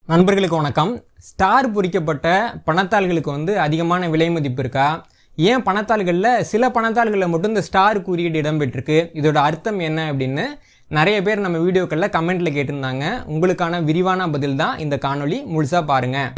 நண்பர்களுக்கு வணக்கம் ஸ்டார் பொறிக்கப்பட்ட பணத்தாள்களுக்கு வந்து அதிகமான விலை மதிப்பு இருக்கா ஏன் பணத்தாள்களில் சில பணத்தாள்களில் மட்டும் இந்த ஸ்டார் குறியீடு இடம்பெற்றிருக்கு இதோட அர்த்தம் என்ன அப்படின்னு நிறைய பேர் நம்ம வீடியோக்களில் கமெண்ட்டில் கேட்டிருந்தாங்க உங்களுக்கான விரிவான பதில் தான் இந்த காணொளி முழுசாக பாருங்கள்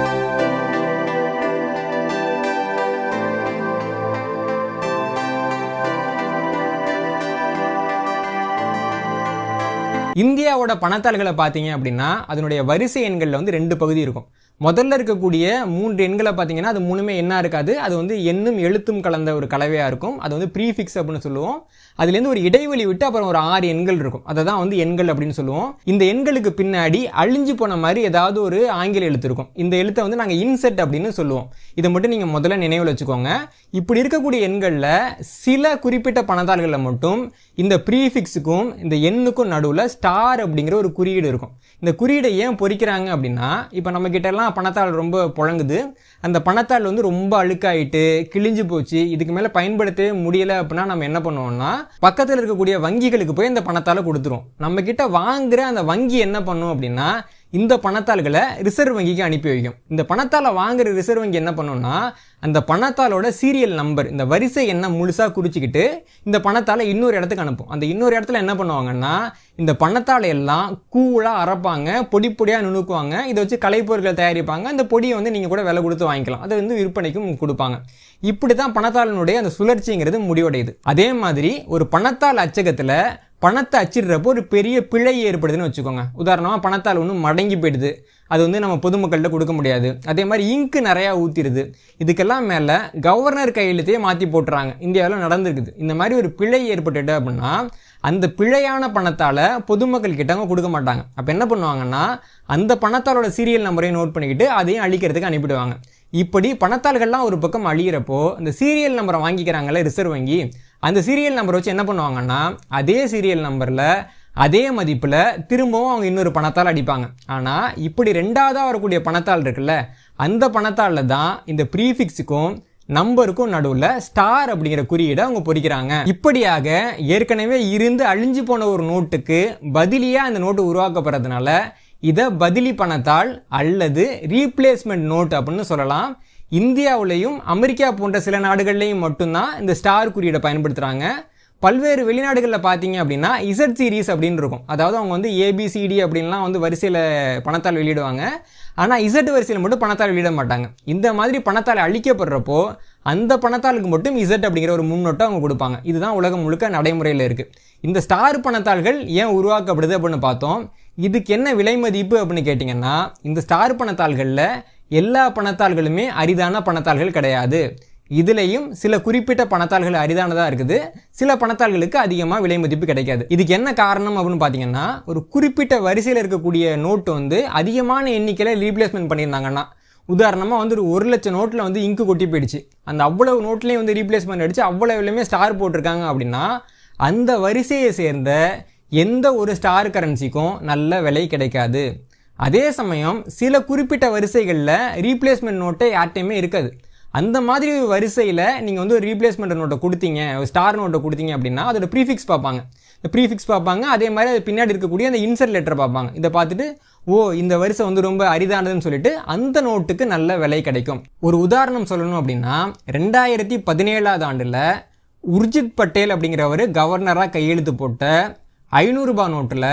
இந்தியாவோட பணத்தாள்களை பார்த்தீங்க அப்படின்னா அதனுடைய வரிசை எண்களில் வந்து ரெண்டு பகுதி இருக்கும் முதல்ல இருக்கக்கூடிய மூன்று எண்களை பார்த்தீங்கன்னா அது மூணுமே என்ன இருக்காது அது வந்து எண்ணும் எழுத்தும் கலந்த ஒரு கலவையாக இருக்கும் அது வந்து ப்ரீஃபிக்ஸ் அப்படின்னு சொல்லுவோம் அதுலேருந்து ஒரு இடைவெளி விட்டு அப்புறம் ஒரு ஆறு எண்கள் இருக்கும் அதை தான் வந்து எண்கள் அப்படின்னு சொல்லுவோம் இந்த எண்களுக்கு பின்னாடி அழிஞ்சு போன மாதிரி ஏதாவது ஒரு ஆங்கில எழுத்து இருக்கும் இந்த எழுத்தை வந்து நாங்கள் இன்செட் அப்படின்னு சொல்லுவோம் இதை மட்டும் நீங்கள் முதல்ல நினைவில் வச்சுக்கோங்க இப்படி இருக்கக்கூடிய எண்களில் சில குறிப்பிட்ட பணத்தாள்களில் மட்டும் இந்த ப்ரீஃபிக்ஸுக்கும் இந்த எண்ணுக்கும் நடுவில் ஸ்டார் அப்படிங்கிற ஒரு குறியீடு இருக்கும் இந்த குறியீடை ஏன் பொறிக்கிறாங்க அப்படின்னா இப்போ நம்ம கிட்ட எல்லாம் பணத்தாள் ரொம்ப புழங்குது அந்த பணத்தாள் வந்து ரொம்ப அழுக்காயிட்டு கிழிஞ்சு போச்சு இதுக்கு மேலே பயன்படுத்தவே முடியலை அப்படின்னா நம்ம என்ன பண்ணுவோம்னா பக்கத்தில் இருக்கக்கூடிய வங்கிகளுக்கு போய் அந்த பணத்தாளை கொடுத்துரும் நம்ம கிட்ட வாங்குற அந்த வங்கி என்ன பண்ணும் அப்படின்னா இந்த பணத்தாள்களை ரிசர்வ் வங்கிக்கு அனுப்பி வைக்கும் இந்த பணத்தாளை வாங்குற ரிசர்வ் வங்கி என்ன பண்ணும்னா அந்த பணத்தாளோட சீரியல் நம்பர் இந்த வரிசை என்ன முழுசாக குறிச்சிக்கிட்டு இந்த பணத்தாளை இன்னொரு இடத்துக்கு அனுப்பும் அந்த இன்னொரு இடத்துல என்ன பண்ணுவாங்கன்னா இந்த பணத்தாளை எல்லாம் கூழாக அரைப்பாங்க பொடி பொடியாக நுணுக்குவாங்க இதை வச்சு கலைப்பொருட்கள் தயாரிப்பாங்க அந்த பொடியை வந்து நீங்கள் கூட விலை கொடுத்து வாங்கிக்கலாம் அதை வந்து விற்பனைக்கும் கொடுப்பாங்க இப்படி தான் பணத்தாளனுடைய அந்த சுழற்சிங்கிறது முடிவடையுது அதே மாதிரி ஒரு பணத்தாள் அச்சகத்தில் பணத்தை அச்சிடுறப்போ ஒரு பெரிய பிழை ஏற்படுதுன்னு வச்சுக்கோங்க உதாரணமாக பணத்தால் ஒன்று மடங்கி போயிடுது அது வந்து நம்ம பொதுமக்கள்கிட்ட கொடுக்க முடியாது அதே மாதிரி இங்கு நிறையா ஊற்றிடுது இதுக்கெல்லாம் மேலே கவர்னர் கையெழுத்தையே மாற்றி போட்டுறாங்க இந்தியாவில் நடந்திருக்குது இந்த மாதிரி ஒரு பிழை ஏற்பட்டுட்டு அப்படின்னா அந்த பிழையான பணத்தால் பொதுமக்கள் கிட்ட அவங்க கொடுக்க மாட்டாங்க அப்போ என்ன பண்ணுவாங்கன்னா அந்த பணத்தாளோட சீரியல் நம்பரையும் நோட் பண்ணிக்கிட்டு அதையும் அழிக்கிறதுக்கு அனுப்பிடுவாங்க இப்படி பணத்தாள்கள்லாம் ஒரு பக்கம் அழியிறப்போ அந்த சீரியல் நம்பரை வாங்கிக்கிறாங்கல்ல ரிசர்வ் வங்கி அந்த சீரியல் நம்பரை வச்சு என்ன பண்ணுவாங்கன்னா அதே சீரியல் நம்பரில் அதே மதிப்பில் திரும்பவும் அவங்க இன்னொரு பணத்தால் அடிப்பாங்க ஆனால் இப்படி ரெண்டாவதாக வரக்கூடிய பணத்தாள் இருக்குல்ல அந்த பணத்தாளில் தான் இந்த ப்ரீஃபிக்ஸுக்கும் நம்பருக்கும் நடுவில் ஸ்டார் அப்படிங்கிற குறியீடை அவங்க பொறிக்கிறாங்க இப்படியாக ஏற்கனவே இருந்து அழிஞ்சு போன ஒரு நோட்டுக்கு பதிலியாக அந்த நோட்டு உருவாக்கப்படுறதுனால இதை பதிலி பணத்தாள் அல்லது ரீப்ளேஸ்மெண்ட் நோட் அப்படின்னு சொல்லலாம் இந்தியாவிலையும் அமெரிக்கா போன்ற சில நாடுகள்லையும் மட்டும்தான் இந்த ஸ்டார் குறியீடை பயன்படுத்துகிறாங்க பல்வேறு வெளிநாடுகளில் பார்த்தீங்க அப்படின்னா இசட் சீரீஸ் அப்படின்னு இருக்கும் அதாவது அவங்க வந்து ஏபிசிடி அப்படின்லாம் வந்து வரிசையில் பணத்தால் வெளியிடுவாங்க ஆனால் இசட் வரிசையில் மட்டும் பணத்தால் வெளியிட மாட்டாங்க இந்த மாதிரி பணத்தால் அழிக்கப்படுறப்போ அந்த பணத்தாளுக்கு மட்டும் இசட் அப்படிங்கிற ஒரு முன்னோட்டை அவங்க கொடுப்பாங்க இதுதான் உலகம் முழுக்க நடைமுறையில் இருக்குது இந்த ஸ்டார் பணத்தாள்கள் ஏன் உருவாக்கப்படுது அப்படின்னு பார்த்தோம் இதுக்கு என்ன விலை மதிப்பு அப்படின்னு கேட்டிங்கன்னா இந்த ஸ்டார் பணத்தாள்களில் எல்லா பணத்தாள்களுமே அரிதான பணத்தாள்கள் கிடையாது இதுலேயும் சில குறிப்பிட்ட பணத்தாள்கள் அரிதானதாக இருக்குது சில பணத்தாள்களுக்கு அதிகமாக விலை மதிப்பு கிடைக்காது இதுக்கு என்ன காரணம் அப்படின்னு பார்த்தீங்கன்னா ஒரு குறிப்பிட்ட வரிசையில் இருக்கக்கூடிய நோட்டு வந்து அதிகமான எண்ணிக்கையில் ரீப்ளேஸ்மெண்ட் பண்ணியிருந்தாங்கன்னா உதாரணமாக வந்து ஒரு ஒரு லட்சம் நோட்டில் வந்து இங்கு கொட்டி போயிடுச்சு அந்த அவ்வளவு நோட்லேயும் வந்து ரீப்ளேஸ்மெண்ட் அடித்து அவ்வளவுலையுமே ஸ்டார் போட்டிருக்காங்க அப்படின்னா அந்த வரிசையை சேர்ந்த எந்த ஒரு ஸ்டார் கரன்சிக்கும் நல்ல விலை கிடைக்காது அதே சமயம் சில குறிப்பிட்ட வரிசைகளில் ரீப்ளேஸ்மெண்ட் நோட்டை யார்ட்டையுமே இருக்காது அந்த மாதிரி ஒரு வரிசையில் நீங்கள் வந்து ஒரு ரீப்ளேஸ்மெண்ட் நோட்டை கொடுத்தீங்க ஒரு ஸ்டார் நோட்டை கொடுத்தீங்க அப்படின்னா அதோட ப்ரீஃபிக்ஸ் பார்ப்பாங்க இந்த ப்ரீஃபிக்ஸ் பார்ப்பாங்க அதே மாதிரி அது பின்னாடி இருக்கக்கூடிய அந்த இன்சர்ட் லெட்டர் பார்ப்பாங்க இதை பார்த்துட்டு ஓ இந்த வரிசை வந்து ரொம்ப அரிதானதுன்னு சொல்லிட்டு அந்த நோட்டுக்கு நல்ல விலை கிடைக்கும் ஒரு உதாரணம் சொல்லணும் அப்படின்னா ரெண்டாயிரத்தி பதினேழாவது ஆண்டில் உர்ஜித் பட்டேல் அப்படிங்கிறவர் கவர்னராக கையெழுத்து போட்ட ஐநூறுரூபா நோட்டில்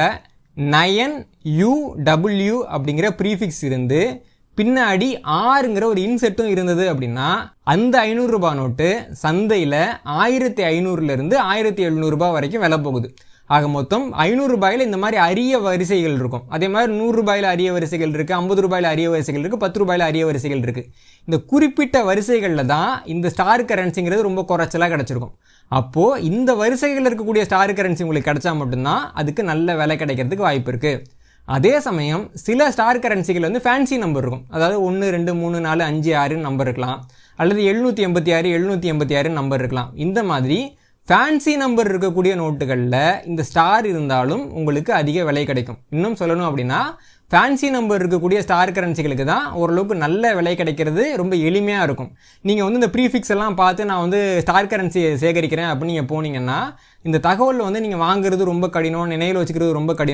நயன் யூ டபிள்யூ அப்படிங்கிற ப்ரீஃபிக்ஸ் இருந்து பின்னாடி ஆறுங்கிற ஒரு இன்செட்டும் இருந்தது அப்படின்னா அந்த ஐநூறுரூபா நோட்டு சந்தையில் ஆயிரத்தி ஐநூறுலேருந்து ஆயிரத்தி எழுநூறுபா வரைக்கும் விலை போகுது ஆக மொத்தம் ஐநூறு ரூபாயில் இந்த மாதிரி அரிய வரிசைகள் இருக்கும் அதே மாதிரி நூறு ரூபாயில் அரிய வரிசைகள் இருக்குது ஐம்பது ரூபாயில் அரிய வரிசைகள் இருக்குது பத்து ரூபாயில் அரிய வரிசைகள் இருக்குது இந்த குறிப்பிட்ட வரிசைகளில் தான் இந்த ஸ்டார் கரன்சிங்கிறது ரொம்ப குறைச்சலாக கிடச்சிருக்கும் அப்போது இந்த வரிசைகளில் இருக்கக்கூடிய ஸ்டார் கரன்சி உங்களுக்கு கிடைச்சா மட்டும்தான் அதுக்கு நல்ல விலை கிடைக்கிறதுக்கு வாய்ப்பு இருக்குது அதே சமயம் சில ஸ்டார் கரன்சிகள் வந்து ஃபேன்சி நம்பர் இருக்கும் அதாவது ஒன்று ரெண்டு மூணு நாலு அஞ்சு ஆறு நம்பர் இருக்கலாம் அல்லது எழுநூற்றி எண்பத்தி ஆறு எழுநூற்றி எண்பத்தி ஆறு நம்பர் இருக்கலாம் இந்த மாதிரி ஃபேன்சி நம்பர் இருக்கக்கூடிய நோட்டுகளில் இந்த ஸ்டார் இருந்தாலும் உங்களுக்கு அதிக விலை கிடைக்கும் இன்னும் சொல்லணும் அப்படின்னா ஃபேன்சி நம்பர் இருக்கக்கூடிய ஸ்டார் கரன்சிகளுக்கு தான் ஓரளவுக்கு நல்ல விலை கிடைக்கிறது ரொம்ப எளிமையாக இருக்கும் நீங்கள் வந்து இந்த ப்ரீஃபிக்ஸ் எல்லாம் பார்த்து நான் வந்து ஸ்டார் கரன்சி சேகரிக்கிறேன் அப்படின்னு நீங்கள் போனீங்கன்னா இந்த தகவல் வந்து நீங்கள் வாங்குறது ரொம்ப கடினம் நினைவில் வச்சுக்கிறது ரொம்ப கடினம்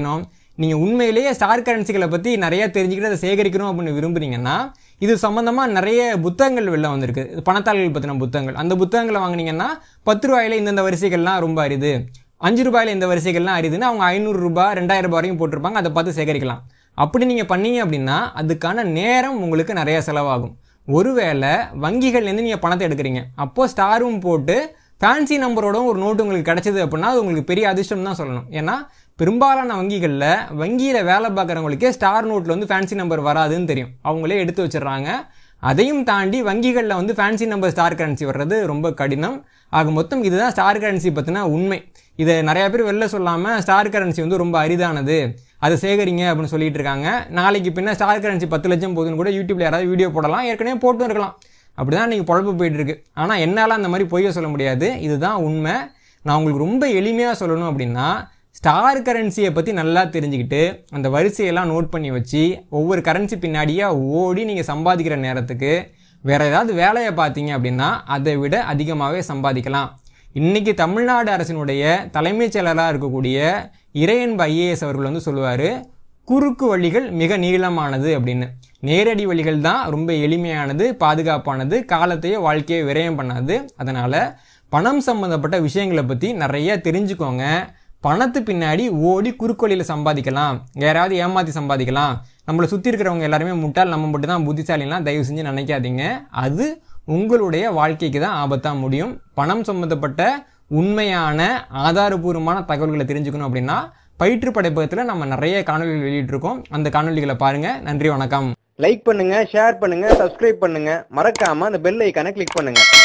நீங்கள் உண்மையிலேயே ஸ்டார் கரன்சிகளை பற்றி நிறைய தெரிஞ்சுக்கிட்டு அதை சேகரிக்கணும் அப்படின்னு விரும்புறீங்கன்னா இது சம்மந்தமாக நிறைய புத்தகங்கள் வெளில வந்திருக்கு இது பணத்தாள்கள் பற்றின புத்தகங்கள் அந்த புத்தகங்களை வாங்குனீங்கன்னா பத்து ரூபாயில இந்தந்த வரிசைகள்லாம் ரொம்ப அரிது அஞ்சு ரூபாயில இந்த வரிசைகள்லாம் அரிதுன்னு அவங்க ஐநூறு ரூபாய் ரெண்டாயிரம் ரூபாய் வரைக்கும் போட்டிருப்பாங்க அதை பார்த்து சேகரிக்கலாம் அப்படி நீங்கள் பண்ணீங்க அப்படின்னா அதுக்கான நேரம் உங்களுக்கு நிறைய செலவாகும் ஒருவேளை வங்கிகள்லேருந்து நீங்கள் பணத்தை எடுக்கிறீங்க அப்போ ஸ்டாரும் போட்டு ஃபேன்சி நம்பரோட ஒரு நோட்டு உங்களுக்கு கிடைச்சது அப்படின்னா அது உங்களுக்கு பெரிய அதிர்ஷ்டம் தான் சொல்லணும் ஏன்னா பெரும்பாலான வங்கிகளில் வங்கியில் வேலை பார்க்குறவங்களுக்கே ஸ்டார் நோட்டில் வந்து ஃபேன்சி நம்பர் வராதுன்னு தெரியும் அவங்களே எடுத்து வச்சிடுறாங்க அதையும் தாண்டி வங்கிகளில் வந்து ஃபேன்சி நம்பர் ஸ்டார் கரன்சி வர்றது ரொம்ப கடினம் ஆக மொத்தம் இதுதான் ஸ்டார் கரன்சி பற்றின உண்மை இதை நிறைய பேர் வெளில சொல்லாமல் ஸ்டார் கரன்சி வந்து ரொம்ப அரிதானது அதை சேகரிங்க அப்படின்னு சொல்லிட்டு இருக்காங்க நாளைக்கு பின்ன ஸ்டார் கரன்சி பத்து லட்சம் போகுதுன்னு கூட யூடியூப்ல யாராவது வீடியோ போடலாம் ஏற்கனவே போட்டும் இருக்கலாம் அப்படிதான் இன்னைக்கு பொழப்பு போயிட்டு இருக்கு ஆனால் என்னால் அந்த மாதிரி பொய்ய சொல்ல முடியாது இதுதான் உண்மை நான் உங்களுக்கு ரொம்ப எளிமையாக சொல்லணும் அப்படின்னா ஸ்டார் கரன்சியை பற்றி நல்லா தெரிஞ்சுக்கிட்டு அந்த வரிசையெல்லாம் நோட் பண்ணி வச்சு ஒவ்வொரு கரன்சி பின்னாடியாக ஓடி நீங்கள் சம்பாதிக்கிற நேரத்துக்கு வேறு ஏதாவது வேலையை பார்த்தீங்க அப்படின்னா அதை விட அதிகமாகவே சம்பாதிக்கலாம் இன்றைக்கி தமிழ்நாடு அரசினுடைய தலைமைச் செயலராக இருக்கக்கூடிய இறையன்பு ஐஏஎஸ் அவர்கள் வந்து சொல்லுவார் குறுக்கு வழிகள் மிக நீளமானது அப்படின்னு நேரடி வழிகள் தான் ரொம்ப எளிமையானது பாதுகாப்பானது காலத்தையோ வாழ்க்கையை விரயம் பண்ணாது அதனால் பணம் சம்மந்தப்பட்ட விஷயங்களை பற்றி நிறைய தெரிஞ்சுக்கோங்க பணத்து பின்னாடி ஓடி குறுக்கு வழியில் சம்பாதிக்கலாம் யாராவது ஏமாற்றி சம்பாதிக்கலாம் நம்மளை சுற்றி இருக்கிறவங்க எல்லாருமே முட்டாள் நம்ம மட்டும் தான் புத்திசாலிலாம் தயவு செஞ்சு நினைக்காதீங்க அது உங்களுடைய வாழ்க்கைக்கு தான் ஆபத்தாக முடியும் பணம் சம்மந்தப்பட்ட உண்மையான ஆதாரபூர்வமான தகவல்களை தெரிஞ்சுக்கணும் அப்படின்னா பயிற்று படைப்பகத்தில் நம்ம நிறைய காணொலிகள் வெளியிட்டிருக்கோம் அந்த காணொலிகளை பாருங்கள் நன்றி வணக்கம் லைக் பண்ணுங்க ஷேர் பண்ணுங்க சப்ஸ்கிரைப் பண்ணுங்க மறக்காம அந்த பெல் ஐக்கானை கிளிக் பண்ணுங்க